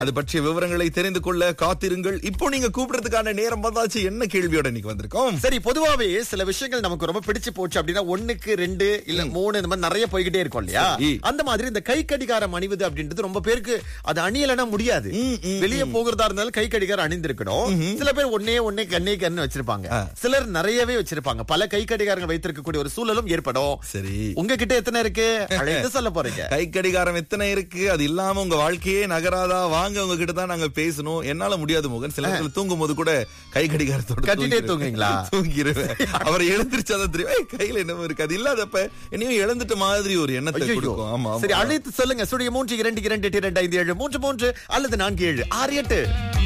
அது பற்றிய விவரங்களை தெரிந்து கொள்ள காத்திருங்கள் இப்போ நீங்க கூப்பிடுறதுக்கான நேரம் வந்தாச்சு என்ன கேள்வியோட இன்னைக்கு வந்திருக்கோம் சரி பொதுவாவே சில விஷயங்கள் நமக்கு ரொம்ப பிடிச்சு போச்சு அப்படின்னா ஒண்ணுக்கு ரெண்டு இல்ல மூணு இந்த மாதிரி நிறைய போய்கிட்டே இருக்கும் இல்லையா சரி. அந்த மாதிரி இந்த கை கடிகாரம் அணிவது அப்படின்றது ரொம்ப பேருக்கு அது அணியலனா முடியாது ம், ம், வெளியே போகிறதா இருந்தாலும் கை கடிகாரம் அணிந்திருக்கணும் சில பேர் ஒன்னே ஒன்னே கண்ணே கண்ணு வச்சிருப்பாங்க சிலர் நிறையவே வச்சிருப்பாங்க பல கை கடிகாரங்கள் வைத்திருக்கக்கூடிய ஒரு சூழலும் ஏற்படும் சரி உங்ககிட்ட எத்தனை இருக்கு அழைத்து சொல்ல போறீங்க கை கடிகாரம் எத்தனை இருக்கு அது இல்லாம உங்க வாழ்க்கையே நகராதா வாங்க உங்ககிட்ட தான் நாங்க பேசணும் என்னால முடியாது முகன் சில நேரத்துல தூங்கும் போது கூட கை கடிகாரத்தோட கட்டிட்டே தூங்கிடுவேன். தூங்குவீங்களா? தூங்கிடுவேன் அவர் எழுந்திருச்சாதான் தெரியும் "ஏய், கையில என்னமோ இருக்கு அது இல்லாதப்ப என்னையும் இழந்துட்ட மாதிரி ஒரு எண்ணத்தை ஐயையோ. கொடுக்கும் ஆமா சரி ஆமா அழைத்து சொல்லுங்க சுடைய மூன்று இரண்டு இரண்டு எட்டு இரண்டு ஐந்து ஏழு மூன்று மூன்று அல்லது நான்கு ஏழு ஆறு எட்டு